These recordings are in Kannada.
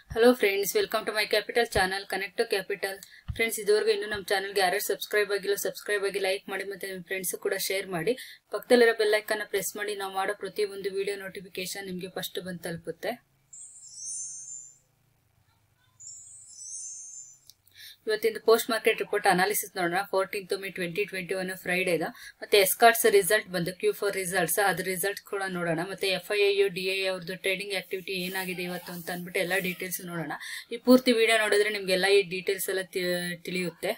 hello friends welcome to my capital channel connect to capital friends ಇದುವರೆಗೂ ಇನ್ನೂ ನಮ್ಮ ಚಾನಲ್ಗೆ ಯಾರು ಸಬ್ಸ್ಕ್ರೈಬ್ ಆಗಿಲ್ಲ ಸಬ್ಸ್ಕ್ರೈಬ್ ಆಗಿ ಲೈಕ್ ಮಾಡಿ ಮತ್ತೆ ನಿಮ್ಮ ಫ್ರೆಂಡ್ಸ್ ಕೂಡ ಶೇರ್ ಮಾಡಿ ಪಕ್ಕದಲ್ಲಿರೋ ಬೆಲ್ ಐಕನ್ನ ಪ್ರೆಸ್ ಮಾಡಿ ನಾವು ಮಾಡೋ ಪ್ರತಿ ಒಂದು ವಿಡಿಯೋ ನೋಟಿಫಿಕೇಶನ್ ನಿಮಗೆ ಫಸ್ಟ್ ಬಂದು ತಲುಪುತ್ತೆ ಇವತ್ತಿಂದು ಪೋಸ್ಟ್ ಮಾರ್ಕೆಟ್ ರಿಪೋರ್ಟ್ ಅನಾಲಿಸಿಸ್ ನೋಡೋಣ fourteenth May twenty twenty one ಫ್ರೈಡೇದ ಮತ್ತೆ ಎಸ್ಕಾರ್ಟ್ಸ್ ರಿಸಲ್ಟ್ ಬಂದು ಕ್ಯೂ ಫೋರ್ ರಿಸಲ್ಟ್ಸ್ ಅದ್ರ ರಿಸಲ್ಟ್ ಕೂಡ ನೋಡೋಣ ಮತ್ತೆ F I U D I ಅವ್ರದ್ದು ಟ್ರೇಡಿಂಗ್ ಆಕ್ಟಿವಿಟಿ ಏನಾಗಿದೆ ಇವತ್ತು ಅಂತ ಅಂದ್ಬಿಟ್ಟು ಎಲ್ಲ ಡೀಟೇಲ್ಸ್ ನೋಡೋಣ ಈ ಪೂರ್ತಿ ವಿಡಿಯೋ ನೋಡಿದ್ರೆ ನಿಮ್ಗೆಲ್ಲ ಈ ಡೀಟೇಲ್ಸ್ ಎಲ್ಲ ತಿ- ತಿಳಿಯುತ್ತೆ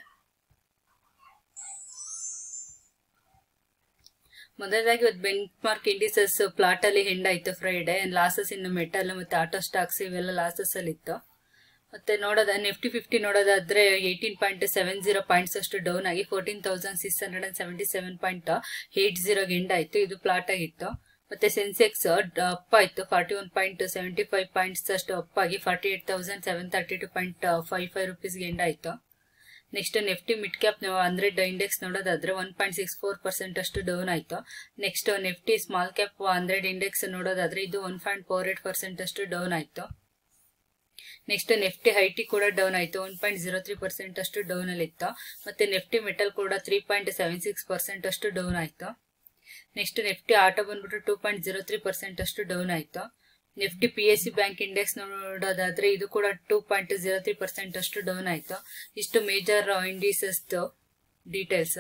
ಮೊದಲದಾಗಿ ಇವತ್ತು ಬೆಂಚ್ ಮಾರ್ಕ್ ಇಂಡಿಸಸ್ ಪ್ಲಾಟ್ ಅಲ್ಲಿ ಹೆಂಡ್ ಆಯ್ತು ಫ್ರೈಡೆ ಲಾಸಸ್ ಇನ್ನು ಮೆಟಲ್ ಮತ್ತೆ ಆಟೋ ಸ್ಟಾಕ್ಸ್ ಇವೆಲ್ಲ ಲಾಸಸ್ ಅಲ್ಲಿ ಇತ್ತು ಮತ್ತೆ ನೋಡೋದ ನಿಫ್ಟಿ ಫಿಫ್ಟಿ ನೋಡೋದಾದ್ರೆ eighteen point seven zero points ಅಷ್ಟು ಡೌನ್ ಆಗಿ fourteen thousand six hundred and seventy seven point eight zero end ಆಯ್ತು ಇದು ಪ್ಲಾಟ್ ಆಗಿತ್ತು ಮತ್ತೆ ಸೆನ್ಸೆಕ್ಸ್ ಅಪ್ ಆಯ್ತು forty one point seventy five points ಅಷ್ಟು ಅಪ್ ಆಗಿ forty eight thousand seven thirty two point five five ರುಪೀಸ್ಗೆ ಎಂಡ್ ಆಯ್ತು next Nifty mid cap hundred index ನೋಡೋದಾದ್ರೆ one point six four percent ಅಷ್ಟು ಡೌನ್ ಆಯ್ತು next Nifty small cap hundred index ನೋಡೋದಾದ್ರೆ ಇದು one point four eight percent ಅಷ್ಟು ಡೌನ್ ಆಯ್ತು ನೆಕ್ಸ್ಟ್ ನೆಫ್ಟಿ ಹೈಟಿ ಕೂಡ ಡೌನ್ ಆಯ್ತು one point zero three percent ಅಷ್ಟು ಡೌನ್ ಅಲ್ಲಿ ಇತ್ತು ಮತ್ತೆ ನೆಫ್ಟಿ ಮೆಟಲ್ ಕೂಡ three point seven six percent ಅಷ್ಟು ಡೌನ್ ಆಯ್ತು ನೆಕ್ಸ್ಟ್ ನೆಫ್ಟಿ ಆಟೋ ಬಂದ್ಬಿಟ್ಟು two point zero three percent ಅಷ್ಟು ಡೌನ್ ಆಯ್ತು Nifty P S C bank index ನೋಡೋದಾದ್ರೆ ಇದು ಕೂಡ two point zero three percent ಅಷ್ಟು ಡೌನ್ ಆಯ್ತು ಇಷ್ಟು major indices details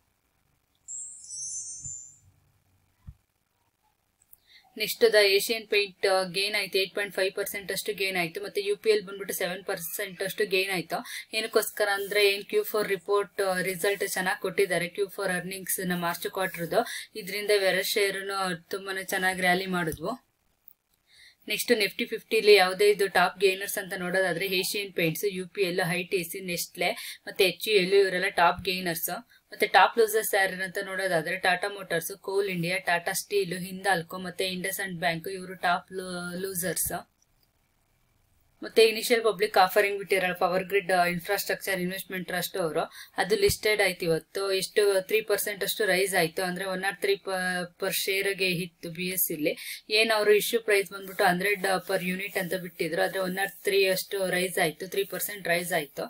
next the Asian paint gain ಆಯ್ತು ಏಟ್ ಪಾಯಿಂಟ್ ಫೈವ್ ಪರ್ಸೆಂಟ್ ಅಷ್ಟು ಗೇನ್ ಆಯ್ತು ಮತ್ತೆ ಯು ಪಿ ಎಲ್ ಬಂದ್ಬಿಟ್ಟು ಸೆವೆನ್ ಪರ್ಸೆಂಟ್ ಅಷ್ಟು ಗೇನ್ ಆಯ್ತು ಏನಕ್ಕೋಸ್ಕರ ಅಂದ್ರೆ ಏನ್ ಕ್ಯೂ ಫೋರ್ ರಿಪೋರ್ಟ್ ರಿಸಲ್ಟ್ ಚೆನ್ನಾಗಿ ಕೊಟ್ಟಿದ್ದಾರೆ ಕ್ಯೂ ಫೋರ್ ಅರ್ನಿಂಗ್ಸ್ ನ ಮಾರ್ಚ್ ಕ್ವಾರ್ಟರ್ದು ಇದರಿಂದ ವೆರ ಶೇರ್ ತುಂಬಾನೇ ಚೆನ್ನಾಗಿ ರ್ಯಾಲಿ ಮಾಡಿದ್ವು ನೆಕ್ಸ್ಟ್ ನಿಫ್ಟಿ ಫಿಫ್ಟಿಲಿ ಯಾವುದೇ ಇದು ಟಾಪ್ ಗೇನರ್ಸ್ ಅಂತ ನೋಡೋದಾದ್ರೆ Asian Paints U P L I T C Nestle ಮತ್ತೆ ಎಚ್ ಯು ಎಲ್ ಇವರೆಲ್ಲ ಟಾಪ್ ಗೇನರ್ಸ್ ಮತ್ತೆ ಟಾಪ್ ಲೂಸರ್ಸ್ ಯಾರು ಅಂತ ನೋಡೋದಾದ್ರೆ Tata Motors Coal India Tata Steel Hindalco ಮತ್ತೆ ಇಂಡಸ್ ಅಂಡ್ ಬ್ಯಾಂಕ್ ಇವರು ಟಾಪ್ ಲೂಸರ್ಸ್ ಮತ್ತೆ ಇನಿಷಿಯಲ್ ಪಬ್ಲಿಕ್ ಆಫರಿಂಗ್ ಬಿಟ್ಟಿರಲ್ಲ power grid infrastructure investment trust ಅವರು ಅದು ಲಿಸ್ಟೆಡ್ ಆಯ್ತು ಇವತ್ತು ಎಷ್ಟು ತ್ರೀ ಪರ್ಸೆಂಟ್ ಅಷ್ಟು ರೈಸ್ ಆಯ್ತು ಅಂದ್ರೆ ಒನ್ ನಾಟ್ ತ್ರೀ ಪರ್ ಶೇರ್ಗೆ ಇತ್ತು ಬಿ ಎಸ್ ಇಲ್ಲಿ ಏನ್ ಅವರು ಇಶ್ಯೂ ಪ್ರೈಸ್ ಬಂದ್ಬಿಟ್ಟು ಹಂಡ್ರೆಡ್ ಪರ್ ಯೂನಿಟ್ ಅಂತ ಬಿಟ್ಟಿದ್ರು ಆದ್ರೆ ಒನ್ ನಾಟ್ ತ್ರೀ ಅಷ್ಟು ರೈಸ್ ಆಯ್ತು ತ್ರೀ ಪರ್ಸೆಂಟ್ ರೈಸ್ ಆಯ್ತು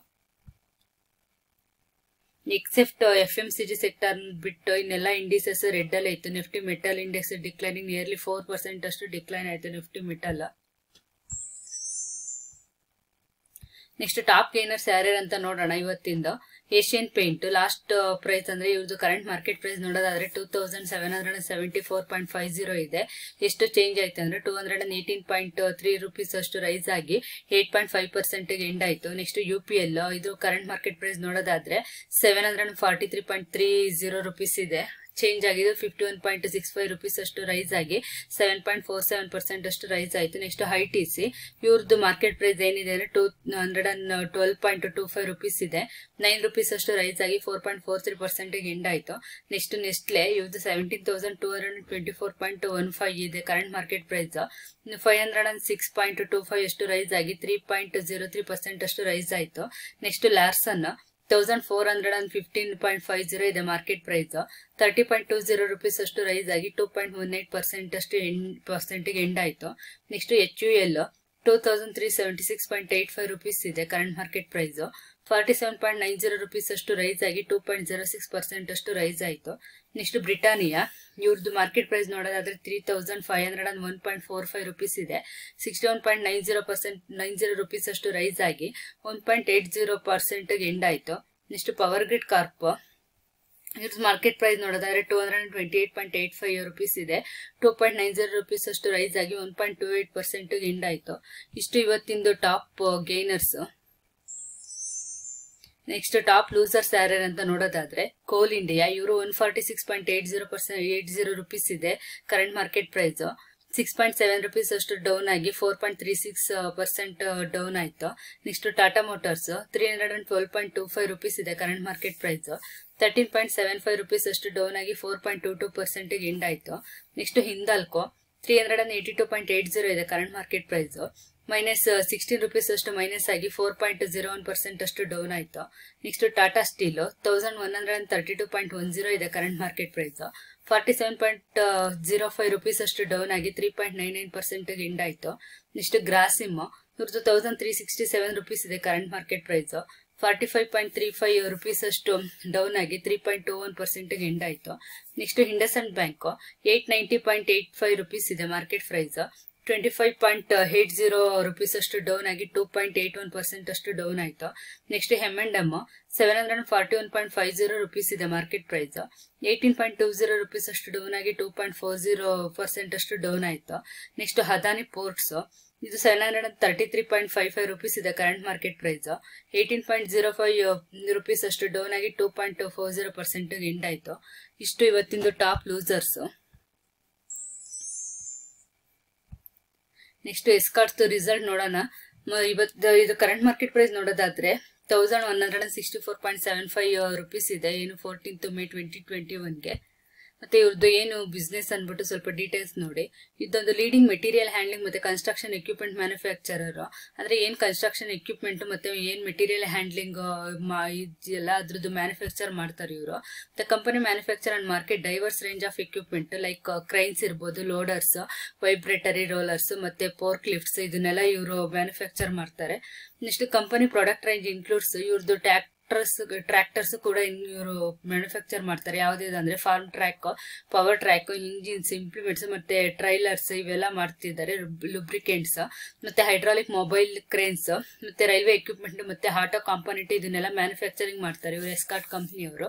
except F M C G sector ಬಿಟ್ಟು ಇನ್ನೆಲ್ಲ ಇಂಡಿಸಸ್ ರೆಡ್ ಅಲ್ಲೇ ಇತ್ತು Nifty metal index declining nearly four percent ಅಷ್ಟು ಡಿಕ್ಲೈನ್ ಆಯ್ತು Nifty metal next top gainers ಯಾರ್ಯಾರು ಅಂತ ನೋಡೋಣ ಇವತ್ತಿಂದ ಏಷ್ಯನ್ ಪೇಂಟ್ ಲಾಸ್ಟ್ ಪ್ರೈಸ್ ಅಂದ್ರೆ ಇವ್ರದ್ದು ಕರೆಂಟ್ ಮಾರ್ಕೆಟ್ ಪ್ರೈಸ್ ನೋಡೋದಾದ್ರೆ two thousand seven hundred seventy four point five zero ಇದೆ ಎಷ್ಟು ಚೇಂಜ್ ಆಯ್ತು ಅಂದ್ರೆ two hundred and eighteen point three rupees ಅಷ್ಟು ರೈಸ್ ಆಗಿ eight point five percent end ಆಯ್ತು ನೆಕ್ಸ್ಟ್ ಯು ಪಿ ಎಲ್ ಇದು ಕರೆಂಟ್ ಮಾರ್ಕೆಟ್ ಪ್ರೈಸ್ ನೋಡೋದಾದ್ರೆ seven hundred forty three point three zero rupees ಇದೆ ಚೇಂಜ್ ಆಗಿದೆ fifty one point six five rupees ಅಷ್ಟು ರೈಸ್ ಆಗಿ seven point four seven percent ಅಷ್ಟು ರೈಸ್ ಆಯ್ತು ನೆಕ್ಸ್ಟ್ ಹೈ ಟಿ ಸಿ ಇವ್ರದ್ದು ಮಾರ್ಕೆಟ್ ಪ್ರೈಸ್ ಏನಿದೆ ಅಂದ್ರೆ two hundred and twelve point two five rupees ಇದೆ ನೈನ್ ರುಪೀಸ್ ಅಷ್ಟು ರೈಸ್ ಆಗಿ four point four three percent end ಆಯ್ತು ನೆಕ್ಸ್ಟ್ ನೆಸ್ಟ್ಲೆ ಇವ್ರದ್ದು seventeen thousand two hundred twenty four point one five ಇದೆ current market price five hundred and six point two five ಅಷ್ಟು ರೈಸ್ ಆಗಿ three point zero three percent ಅಷ್ಟು ರೈಸ್ ಆಯ್ತು next Larsen thousand four hundred and fifteen point five zero ಇದೆ market price thirty point two zero rupees ಅಷ್ಟು ರೈಸ್ ಆಗಿ two point one eight percent ಅಷ್ಟು ಎಂಡ್ ಪರ್ಸೆಂಟ್ಗೆ ಎಂಡ್ ಆಯ್ತು next H U L two thousand three seventy six point eight five rupees ಇದೆ current market price forty seven point nine zero rupees ಅಷ್ಟು ರೈಸ್ ಆಗಿ two point zero six percent ಅಷ್ಟು ರೈಸ್ ಆಯ್ತು ನೆಕ್ಸ್ಟ್ ಬ್ರಿಟಾನಿಯಾ ಇವ್ರದ್ದು ಮಾರ್ಕೆಟ್ ಪ್ರೈಸ್ ನೋಡೋದಾದ್ರೆ three thousand five hundred and one point four five rupees ಇದೆ sixty one point nine zero percent nine zero rupees ಅಷ್ಟು ರೈಸ್ ಆಗಿ one point eight zero percent end ಆಯ್ತು ನೆಕ್ಸ್ಟ್ ಪವರ್ ಗ್ರಿಡ್ ಕಾರ್ಪ್ ಇದ್ರ ಮಾರ್ಕೆಟ್ ಪ್ರೈಸ್ ನೋಡೋದಾದ್ರೆ two hundred twenty eight point eight five rupees ಇದೆ two point nine zero rupees ಅಷ್ಟು ರೈಸ್ ಆಗಿ one point two eight percent end ಆಯ್ತು ಇಷ್ಟು ಇವತ್ತಿಂದು top gainers next top losers ಯಾರ್ಯಾರು ಅಂತ ನೋಡೋದಾದ್ರೆ ಕೋಲ್ ಇಂಡಿಯಾ ಇವರು one forty six point eight zero percent eight zero rupees ಇದೆ current market price six point seven rupees ಅಷ್ಟು ಡೌನ್ ಆಗಿ four point three six percent down ಆಯ್ತು next Tata Motors three hundred and twelve point two five rupees ಇದೆ current market price thirteen point seven five rupees ಅಷ್ಟು ಡೌನ್ ಆಗಿ ಫೋರ್ ಪಾಯಿಂಟ್ ಟೂ ಟೂ ಪರ್ಸೆಂಟ್ಗೆ ಎಂಡ್ ಆಯ್ತು next Hindalco three hundred and eighty two point eight zero ಇದೆ current market price minus sixteen rupees ಅಷ್ಟು ಮೈನಸ್ ಆಗಿ four point zero one percent ಅಷ್ಟು ಡೌನ್ ಆಯ್ತು next Tata steel thousand one hundred and thirty two point one zero ಇದೆ current market price forty seven point zero five rupees ಅಷ್ಟು ಡೌನ್ ಆಗಿ three point nine nine percent end ಆಯ್ತು ನೆಕ್ಸ್ಟ್ ಗ್ರಾಸಿಮ್ ಇವ್ರದ್ದು thousand three sixty seven rupees ಇದೆ current market price forty five point three five rupees ಅಷ್ಟು ಡೌನ್ ಆಗಿ ತ್ರೀ ಪಾಯಿಂಟ್ ಟೂ ಒನ್ ಪರ್ಸೆಂಟ್ಗೆ ಎಂಡ್ ಆಯಿತು ನೆಕ್ಸ್ಟ್ ಹಿಂಡಸನ್ bank eight ninety point eight five rupees ಇದೆ market price twenty five point eight zero rupees ಅಷ್ಟು ಡೌನ್ ಆಗಿ two point eight one percent ಅಷ್ಟು ಡೌನ್ ಆಯಿತು next M and M seven hundred forty one point five zero rupees ಇದೆ market price eighteen point two zero rupees ಅಷ್ಟು ಡೌನ್ ಆಗಿ two point four zero percent ಅಷ್ಟು ಡೌನ್ ಆಯಿತು ನೆಕ್ಸ್ಟ್ ಹದಾನಿ ಪೋರ್ಟ್ಸ್ ಇದು seven hundred and thirty three point five five rupees ಇದೆ current market price eighteen point zero five rupees ಅಷ್ಟು ಡೌನ್ ಆಗಿ two point four zero percent end ಆಯಿತು ಇಷ್ಟು ಇವತ್ತಿಂದು top losers next Escorts result ನೋಡೋಣ ಇವತ್ತು ಇದು ಕರೆಂಟ್ ಮಾರ್ಕೆಟ್ ಪ್ರೈಸ್ ನೋಡೋದಾದ್ರೆ thousand one hundred and sixty four point seven five rupees ಇದೆ ಏನು ಫೋರ್ಟೀನ್ತ್ ಮೇ ಟ್ವೆಂಟಿ ಟ್ವೆಂಟಿ ಒನ್ಗೆ ಮತ್ತೆ ಇವ್ರದ್ದು ಏನು ಬಿಸ್ನೆಸ್ ಅನ್ಬಿಟ್ಟು ಸ್ವಲ್ಪ ಡೀಟೇಲ್ಸ್ ನೋಡಿ ಇದೊಂದು ಲೀಡಿಂಗ್ ಮೆಟೀರಿಯಲ್ ಹ್ಯಾಂಡ್ಲಿಂಗ್ ಮತ್ತೆ ಕನ್ಸ್ಟ್ರಕ್ಷನ್ ಎಕ್ವಿಪ್ಮೆಂಟ್ ಮ್ಯಾನುಫ್ಯಾಕ್ಚರರ್ ಅಂದ್ರೆ ಏನ್ ಕನ್ಸ್ಟ್ರಕ್ಷನ್ ಎಕ್ವಿಪ್ಮೆಂಟ್ ಮತ್ತೆ ಏನ್ ಮೆಟೀರಿಯಲ್ ಹ್ಯಾಂಡ್ಲಿಂಗ್ ಇದೆಲ್ಲ ಅದ್ರದ್ದು ಮ್ಯಾನುಫ್ಯಾಕ್ಚರ್ ಮಾಡ್ತಾರೆ ಇವರು the company manufacture and market diverse range of equipment like cranes ಇರ್ಬೋದು ಲೋಡರ್ಸ್ ವೈಬ್ರೇಟರಿ ರೋಲರ್ಸ್ ಮತ್ತೆ ಪೋರ್ಕ್ ಲಿಫ್ಟ್ಸ್ ಇದನ್ನೆಲ್ಲ ಇವರು ಮ್ಯಾನುಫ್ಯಾಕ್ಚರ್ ಮಾಡ್ತಾರೆ next company product range includes ಇವ್ರದ್ದು ಟ್ಯಾಕ್ ಟ್ರಾಕ್ಟರ್ಸ್ ಟ್ರ್ಯಾಕ್ಟರ್ಸ್ ಕೂಡ ಇವರು ಮ್ಯಾನುಫ್ಯಾಕ್ಚರ್ ಮಾಡ್ತಾರೆ ಯಾವ್ದಿದೆ farm track power track engines implements ಮತ್ತೆ ಟ್ರೈಲರ್ಸ್ ಇವೆಲ್ಲ ಮಾಡ್ತಿದ್ದಾರೆ ಲುಬ್ರಿಕೆಂಟ್ಸ್ ಮತ್ತೆ ಹೈಡ್ರಾಲಿಕ್ ಮೊಬೈಲ್ ಕ್ರೇನ್ಸ್ ಮತ್ತೆ ರೈಲ್ವೆ ಎಕ್ವಿಪ್ಮೆಂಟ್ ಮತ್ತೆ ಆಟೋ ಕಾಂಪೋನೆಂಟ್ ಇದನ್ನೆಲ್ಲ ಮ್ಯಾನುಫ್ಯಾಕ್ಚರಿಂಗ್ ಮಾಡ್ತಾರೆ ಇವರು ಎಸ್ಕಾಟ್ ಕಂಪ್ನಿಯವರು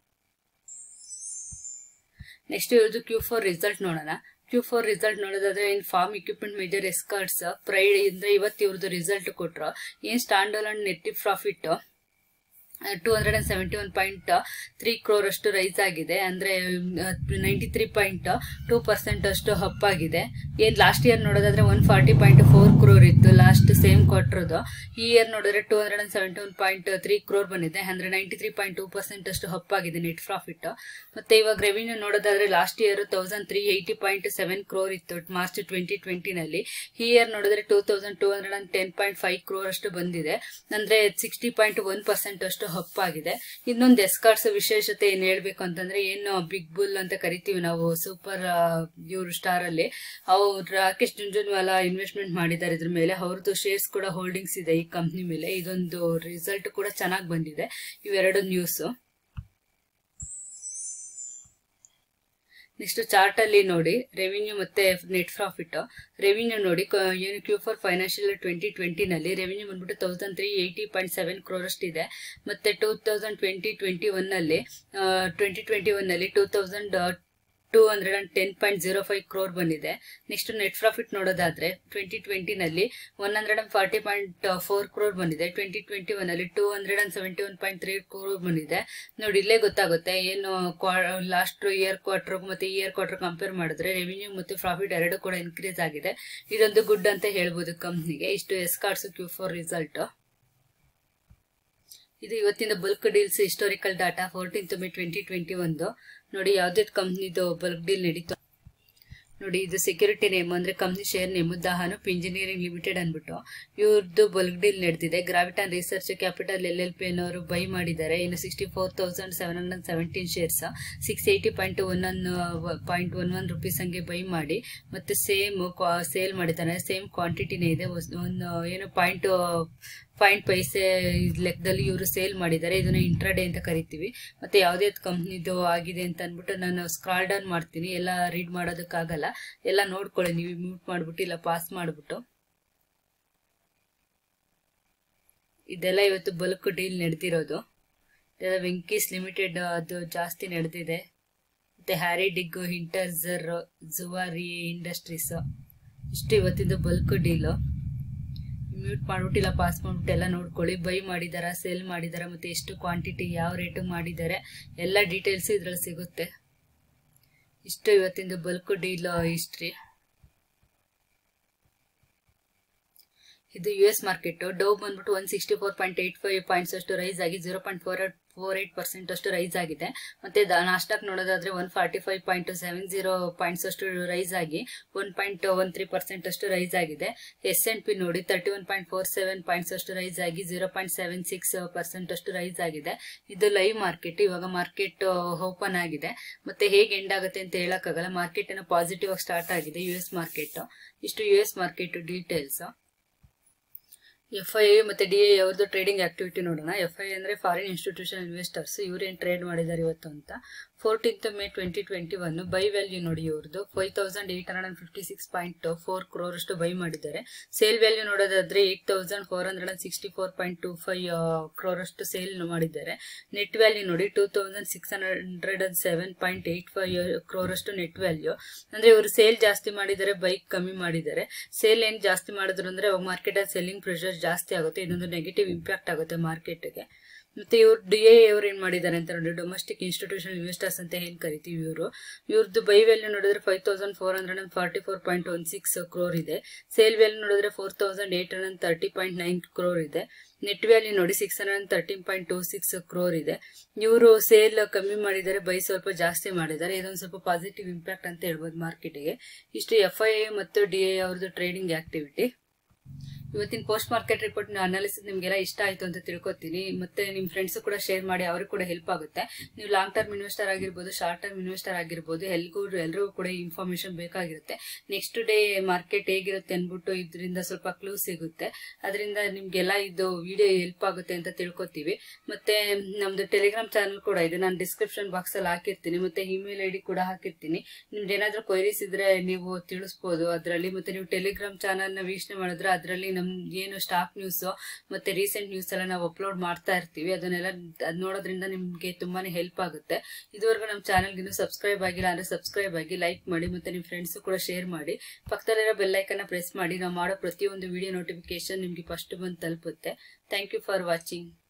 ನೆಕ್ಸ್ಟ್ ಇವ್ರದ್ದು ಕ್ಯೂ ಫೋರ್ ರಿಸಲ್ಟ್ ನೋಡೋಣ ಕ್ಯೂ ಫೋರ್ ರಿಸಲ್ಟ್ ನೋಡೋದಾದ್ರೆ in farm equipment major Escorts pride ಅಂದ್ರೆ ಇವತ್ತು ಇವ್ರದ್ದು ರಿಸಲ್ಟ್ ಕೊಟ್ರು ಏನ್ standalone net profit two hundred and seventy one point three crore ಅಷ್ಟು ರೈಸ್ ಆಗಿದೆ ಅಂದ್ರೆ ninety three point two percent ಅಷ್ಟು ಹಪ್ ಆಗಿದೆ ಏನ್ ಲಾಸ್ಟ್ ಇಯರ್ ನೋಡೋದಾದ್ರೆ one forty point four crore ಇತ್ತು ಲಾಸ್ಟ್ ಸೇಮ್ ಕ್ವಾರ್ಟರ್ದು ಈ ಇಯರ್ ನೋಡಿದ್ರೆ two hundred and seventy one point three crore ಬಂದಿದೆ ಅಂದ್ರೆ ninety three point two percent ಅಷ್ಟು ಹಪ್ ಆಗಿದೆ ನೆಟ್ ಪ್ರಾಫಿಟ್ ಮತ್ತೆ ಇವಾಗ ರೆವಿನ್ಯೂ ನೋಡೋದಾದ್ರೆ last year thousand three eighty point seven crore ಇತ್ತು ಮಾರ್ಚ್ ಟ್ವೆಂಟಿ ಟ್ವೆಂಟಿನಲ್ಲಿ ಈ ಇಯರ್ ನೋಡಿದ್ರೆ two thousand two hundred and ten point five crore ಅಷ್ಟು ಬಂದಿದೆ ಅಂದ್ರೆ ಸಿಕ್ಸ್ಟಿ ಪಾಯಿಂಟ್ ಒನ್ ಪರ್ಸೆಂಟ್ ಅಷ್ಟು ಹಪ್ ಆಗಿದೆ ಇನ್ನೊಂದು ಎಸ್ಕಾರ್ಟ್ಸ್ ವಿಶೇಷತೆ ಏನ್ ಹೇಳ್ಬೇಕು ಅಂತಂದ್ರೆ ಏನು ಬಿಗ್ ಬುಲ್ ಅಂತ ಕರಿತೀವಿ ನಾವು ಸೂಪರ್ ಇವ್ರು ಸ್ಟಾರ್ ಅಲ್ಲಿ ಅವ್ರು ರಾಕೇಶ್ ಜುಂಜುನ್ವಾಲಾ ಇನ್ವೆಸ್ಟ್ಮೆಂಟ್ ಮಾಡಿದ್ದಾರೆ ಇದ್ರ ಮೇಲೆ ಅವ್ರದ್ದು ಶೇರ್ಸ್ ಕೂಡ ಹೋಲ್ಡಿಂಗ್ಸ್ ಇದೆ ಈ ಕಂಪ್ನಿ ಮೇಲೆ ಇದೊಂದು ರಿಸಲ್ಟ್ ಕೂಡ ಚೆನ್ನಾಗಿ ಬಂದಿದೆ ಇವೆರಡು ನ್ಯೂಸ್ ನೆಕ್ಸ್ಟ್ ಚಾರ್ಟ್ ಅಲ್ಲಿ ನೋಡಿ ರೆವಿನ್ಯೂ ಮತ್ತೆ ನೆಟ್ ಪ್ರಾಫಿಟ್ ರೆವಿನ್ಯೂ ನೋಡಿ ಏನು Q four financial twenty twenty ನಲ್ಲಿ ರೆವಿನ್ಯೂ ಬಂದ್ಬಿಟ್ಟು thousand three eighty point seven crore ಅಷ್ಟಿದೆ ಮತ್ತೆ two thousand twenty twenty one ನಲ್ಲಿ ಟ್ವೆಂಟಿ ಟ್ವೆಂಟಿ ಒನ್ ನಲ್ಲಿ two thousand two hundred and ten point zero five crore ಬಂದಿದೆ ನೆಕ್ಸ್ಟ್ ನೆಟ್ ಪ್ರಾಫಿಟ್ ನೋಡೋದಾದ್ರೆ ಟ್ವೆಂಟಿ ಟ್ವೆಂಟಿನಲ್ಲಿ one hundred and forty point four crore ಬಂದಿದೆ ಟ್ವೆಂಟಿ ಟ್ವೆಂಟಿ ಒನ್ ಅಲ್ಲಿ two hundred and seventy one point three crore ಬಂದಿದೆ ನೋಡಿ ಇಲ್ಲೇ ಗೊತ್ತಾಗುತ್ತೆ ಏನು ಲಾಸ್ಟ್ ಇಯರ್ ಕ್ವಾರ್ಟರ್ ಮತ್ತೆ ಇಯರ್ ಕ್ವಾರ್ಟರ್ ಕಂಪೇರ್ ಮಾಡಿದ್ರೆ ರೆವಿನ್ಯೂ ಮತ್ತು ಪ್ರಾಫಿಟ್ ಎರಡು ಕೂಡ ಇನ್ಕ್ರೀಸ್ ಆಗಿದೆ ಇದೊಂದು ಗುಡ್ ಅಂತ ಹೇಳ್ಬೋದು ಕಂಪ್ನಿಗೆ ಇಷ್ಟು ಎಸ್ಕಾರ್ಡ್ಸ್ ಕ್ಯೂ ಫೋರ್ ರಿಸಲ್ಟ್ ಇದು ಇವತ್ತಿನ bulk deals historical data fourteenth May twenty twenty ಒಂದು ನೋಡಿ ಯಾವ್ದು ಕಂಪ್ನಿದು ಬಲ್ಕ್ ಡೀಲ್ ನಡೀತು ನೋಡಿ ಇದು ಸೆಕ್ಯೂರಿಟಿ ನೇಮ್ ಅಂದ್ರೆ ಕಂಪ್ನಿ ಶೇರ್ ನೇಮ್ ದಹಾನುಪ್ ಇಂಜಿನಿಯರಿಂಗ್ ಲಿಮಿಟೆಡ್ ಅನ್ಬಿಟ್ಟು ಇವ್ರದ್ದು ಬಲ್ಕ್ ಡೀಲ್ ನಡೆದಿದೆ Graviton research capital L L P ಅನ್ನೋರು ಬೈ ಮಾಡಿದ್ದಾರೆ ಇನ್ನು sixty four thousand seven hundred seventeen shares six eighty point one one point one one rupees ಹಂಗೆ ಬೈ ಮಾಡಿ ಮತ್ತೆ ಸೇಮ್ ಸೇಲ್ ಮಾಡಿದ್ದಾರೆ ಸೇಮ್ ಕ್ವಾಂಟಿಟಿನೇ ಇದೆ ಒಂದು ಏನು ಪಾಯಿಂಟ್ ಪಾಯಿಂಟ್ ಪೈಸೆ ಲೆಕ್ಕದಲ್ಲಿ ಇವರು ಸೇಲ್ ಮಾಡಿದ್ದಾರೆ ಇದನ್ನ ಇಂಟ್ರಾಡೇ ಅಂತ ಕರಿತೀವಿ ಮತ್ತೆ ಯಾವುದೇ ಕಂಪ್ನಿದು ಆಗಿದೆ ಅಂತ ಅಂದ್ಬಿಟ್ಟು ನಾನು ಸ್ಕ್ರಾಲ್ ಡೌನ್ ಮಾಡ್ತೀನಿ ಎಲ್ಲ ರೀಡ್ ಮಾಡೋದಕ್ಕಾಗಲ್ಲ ಎಲ್ಲ ನೋಡ್ಕೊಳ್ಳಿ ನೀವು ಮ್ಯೂಟ್ ಮಾಡ್ಬಿಟ್ಟು ಇಲ್ಲ ಪಾಸ್ ಮಾಡ್ಬಿಟ್ಟು ಇದೆಲ್ಲ ಇವತ್ತು ಬಲ್ಕ್ ಡೀಲ್ ನಡೆದಿರೋದು ಇದೆಲ್ಲ ವೆಂಕೀಸ್ ಲಿಮಿಟೆಡ್ ಅದು ಜಾಸ್ತಿ ನಡೆದಿದೆ ಮತ್ತೆ ಹ್ಯಾರಿ ಡಿಗ್ ಹಿಂಟರ್ಸರ್ ಜುವಾರಿ ಇಂಡಸ್ಟ್ರೀಸ್ ಇಷ್ಟು ಇವತ್ತಿದ್ದು ಬಲ್ಕ್ ಡೀಲು ಮ್ಯೂಟ್ ಮಾಡ್ಬಿಟ್ಟು ಇಲ್ಲ ಪಾಸ್ ಮಾಡ್ಬಿಟ್ಟು ಎಲ್ಲ ನೋಡ್ಕೊಳ್ಳಿ ಬೈ ಮಾಡಿದಾರ ಸೇಲ್ ಮಾಡಿದಾರ ಮತ್ತೆ ಎಷ್ಟು ಕ್ವಾಂಟಿಟಿ ಯಾವ ರೇಟ್ ಮಾಡಿದ್ದಾರೆ ಎಲ್ಲ ಡೀಟೇಲ್ಸ್ ಇದ್ರಲ್ಲಿ ಸಿಗುತ್ತೆ ಇಷ್ಟು ಇವತ್ತಿಂದು ಬಲ್ಕ್ ಡೀಲ್ ಹಿಸ್ಟ್ರಿ ಇದು ಯು ಎಸ್ ಮಾರ್ಕೆಟ್ ಡೌ ಬಂದ್ಬಿಟ್ಟು one sixty four point eight five points ಅಷ್ಟು ರೈಸ್ ಆಗಿ zero point four four eight percent ಅಷ್ಟು ರೈಸ್ ಆಗಿದೆ ಮತ್ತೆ ನಾಸ್ಟಾಕ್ ನೋಡೋದಾದ್ರೆ one forty five point seven zero points ಅಷ್ಟು ರೈಸ್ ಆಗಿ one point one three percent ಅಷ್ಟು ರೈಸ್ ಆಗಿದೆ ಎಸ್ ಎನ್ ಪಿ ನೋಡಿ thirty one point four seven points ಅಷ್ಟು ರೈಸ್ ಆಗಿ zero point seven six percent ಅಷ್ಟು ರೈಸ್ ಆಗಿದೆ ಇದು ಲೈವ್ ಮಾರ್ಕೆಟ್ ಇವಾಗ ಮಾರ್ಕೆಟ್ ಓಪನ್ ಆಗಿದೆ ಮತ್ತೆ ಹೇಗೆ ಎಂಡ್ ಆಗುತ್ತೆ ಅಂತ ಹೇಳಕ್ಕಾಗಲ್ಲ ಮಾರ್ಕೆಟ್ ಏನೋ ಪಾಸಿಟಿವ್ ಆಗಿ ಸ್ಟಾರ್ಟ್ ಆಗಿದೆ ಯು ಎಸ್ ಮಾರ್ಕೆಟ್ ಇಷ್ಟು U S market details F I ಮತ್ತೆ ಡಿ ಐ ಅವ್ರದ್ದು ಟ್ರೇಡಿಂಗ್ ಆಕ್ಟಿವಿಟಿ ನೋಡೋಣ ಎಫ್ ಐ ಅಂದ್ರೆ ಫಾರಿನ್ ಇನ್ಸ್ಟಿಟ್ಯೂಷನ್ ಇನ್ವೆಸ್ಟರ್ಸ್ ಇವ್ರೇನ್ ಟ್ರೇಡ್ ಮಾಡಿದ್ದಾರೆ ಇವತ್ತು ಅಂತ fourteenth May twenty twenty one buy value ನೋಡಿ ಇವ್ರದ್ದು five thousand eight hundred and fifty six point four crore ಅಷ್ಟು ಬೈ ಮಾಡಿದ್ದಾರೆ ಸೇಲ್ ವ್ಯಾಲ್ಯೂ ನೋಡೋದಾದ್ರೆ eight thousand four hundred and sixty four point two five crore ಅಷ್ಟು ಸೇಲ್ ಮಾಡಿದ್ದಾರೆ ನೆಟ್ ವ್ಯಾಲ್ಯೂ ನೋಡಿ two thousand six hundred and seven point eight five crore ಅಷ್ಟು ನೆಟ್ ವ್ಯಾಲ್ಯೂ ಅಂದ್ರೆ ಇವರು ಸೇಲ್ ಜಾಸ್ತಿ ಮಾಡಿದ್ದಾರೆ ಬೈಕ್ ಕಮ್ಮಿ ಮಾಡಿದ್ದಾರೆ ಸೇಲ್ ಏನ್ ಜಾಸ್ತಿ ಮಾಡಿದ್ರು ಅಂದ್ರೆ ಅವಾಗ ಮಾರ್ಕೆಟ್ ಅಲ್ಲಿ ಸೆಲ್ಲಿಂಗ್ ಪ್ರೆಷರ್ ಜಾಸ್ತಿ ಆಗುತ್ತೆ ಇದೊಂದು ನೆಗೆಟಿವ್ ಇಂಪ್ಯಾಕ್ಟ್ ಆಗುತ್ತೆ ಮಾರ್ಕೆಟ್ಗೆ ಮತ್ತೆ ಇವ್ರು ಡಿ ಎ ಅವ್ರು ಏನ್ ಮಾಡಿದ್ದಾರೆ ಅಂತ ನೋಡಿ ಡೊಮೆಸ್ಟಿಕ್ ಇನ್ಸ್ಟಿಟ್ಯೂಷನಲ್ ಇನ್ವೆಸ್ಟರ್ಸ್ ಅಂತ ಏನ್ ಕರಿತೀವಿ ಇವರು ಇವ್ರದ್ದು ಬೈ ವ್ಯಾಲ್ಯೂ ನೋಡಿದ್ರೆ five thousand four hundred and forty four point one six crore ಇದೆ ಸೇಲ್ ವ್ಯಾಲ್ಯೂ ನೋಡಿದ್ರೆ four thousand eight hundred thirty point nine crore ಇದೆ ನೆಟ್ ವ್ಯಾಲ್ಯೂ ನೋಡಿ six hundred thirteen point two six crore ಇದೆ ಇವರು ಸೇಲ್ ಕಮ್ಮಿ ಮಾಡಿದ್ದಾರೆ ಬೈ ಸ್ವಲ್ಪ ಜಾಸ್ತಿ ಮಾಡಿದ್ದಾರೆ ಇದೊಂದು ಸ್ವಲ್ಪ ಪಾಸಿಟಿವ್ ಇಂಪ್ಯಾಕ್ಟ್ ಅಂತ ಹೇಳ್ಬೋದು ಮಾರ್ಕೆಟ್ಗೆ ಇಷ್ಟು ಎಫ್ ಐ ಎ ಮತ್ತು ಡಿ ಐ ಅವ್ರದ್ದು ಟ್ರೇಡಿಂಗ್ ಆಕ್ಟಿವಿಟಿ ಇವತ್ತಿನ ಪೋಸ್ಟ್ ಮಾರ್ಕೆಟ್ ರಿಪೋರ್ಟ್ ಅನಾಲಿಸಿಸ್ ನಿಮ್ಗೆಲ್ಲ ಇಷ್ಟ ಆಯ್ತು ಅಂತ ತಿಳ್ಕೊತೀನಿ ಮತ್ತೆ ನಿಮ್ ಫ್ರೆಂಡ್ಸ್ ಕೂಡ ಶೇರ್ ಮಾಡಿ ಅವ್ರಿಗೆ ಕೂಡ ಹೆಲ್ಪ್ ಆಗುತ್ತೆ ನೀವು ಲಾಂಗ್ ಟರ್ಮ್ ಇನ್ವೆಸ್ಟರ್ ಆಗಿರ್ಬೋದು ಶಾರ್ಟ್ ಟರ್ಮ್ ಇನ್ವೆಸ್ಟರ್ ಆಗಿರ್ಬೋದು ಎಲ್ಗೂ ಎಲ್ರಿಗೂ ಕೂಡ ಇನ್ಫಾರ್ಮೇಶನ್ ಬೇಕಾಗಿರುತ್ತೆ ನೆಕ್ಸ್ಟ್ ಡೇ ಮಾರ್ಕೆಟ್ ಹೇಗಿರುತ್ತೆ ಅನ್ಬಿಟ್ಟು ಇದರಿಂದ ಸ್ವಲ್ಪ ಕ್ಲೂ ಸಿಗುತ್ತೆ ಅದರಿಂದ ನಿಮ್ಗೆಲ್ಲ ಇದು ವಿಡಿಯೋ ಹೆಲ್ಪ್ ಆಗುತ್ತೆ ಅಂತ ತಿಳ್ಕೊತೀವಿ ಮತ್ತೆ ನಮ್ದು ಟೆಲಿಗ್ರಾಮ್ ಚಾನಲ್ ಕೂಡ ಇದೆ ನಾನು ಡಿಸ್ಕ್ರಿಪ್ಷನ್ ಬಾಕ್ಸ್ ಅಲ್ಲಿ ಹಾಕಿರ್ತೀನಿ ಮತ್ತೆ ಇಮೇಲ್ ಐ ಡಿ ಕೂಡ ಹಾಕಿರ್ತೀನಿ ನಿಮ್ದು ಏನಾದ್ರೂ ಕ್ವೈರೀಸ್ ಇದ್ರೆ ನೀವು ತಿಳಿಸ್ಬೋದು ಅದರಲ್ಲಿ ಮತ್ತೆ ನೀವು ಟೆಲಿಗ್ರಾಮ್ ಚಾನಲ್ ನ ವೀಕ್ಷಣೆ ಮಾಡಿದ್ರೆ ಅದರಲ್ಲಿ ನಮ್ ಏನು ಸ್ಟಾಕ್ ನ್ಯೂಸ್ ಮತ್ತೆ ರೀಸೆಂಟ್ ನ್ಯೂಸ್ ಎಲ್ಲ ನಾವು ಅಪ್ಲೋಡ್ ಮಾಡ್ತಾ ಇರ್ತೀವಿ ಅದನ್ನೆಲ್ಲ ಅದ್ ನೋಡೋದ್ರಿಂದ ನಿಮ್ಗೆ ತುಂಬಾನೇ ಹೆಲ್ಪ್ ಆಗುತ್ತೆ ಇದುವರೆಗೂ ನಮ್ಮ ಚಾನಲ್ಗೆ ಇನ್ನೂ ಸಬ್ಸ್ಕ್ರೈಬ್ ಆಗಿಲ್ಲ ಅಂದ್ರೆ ಸಬ್ಸ್ಕ್ರೈಬ್ ಆಗಿ ಲೈಕ್ ಮಾಡಿ ಮತ್ತೆ ನಿಮ್ಮ ಫ್ರೆಂಡ್ಸ್ ಕೂಡ ಶೇರ್ ಮಾಡಿ ಪಕ್ಕದಲ್ಲಿರೋ ಬೆಲ್ಲೈಕನ್ನ ಪ್ರೆಸ್ ಮಾಡಿ ನಾವು ಮಾಡೋ ಪ್ರತಿಯೊಂದು ವಿಡಿಯೋ ನೋಟಿಫಿಕೇಶನ್ ನಿಮ್ಗೆ ಫಸ್ಟ್ ಬಂದು ತಲುಪುತ್ತೆ ಥ್ಯಾಂಕ್ ಯು ಫಾರ್ ವಾಚಿಂಗ್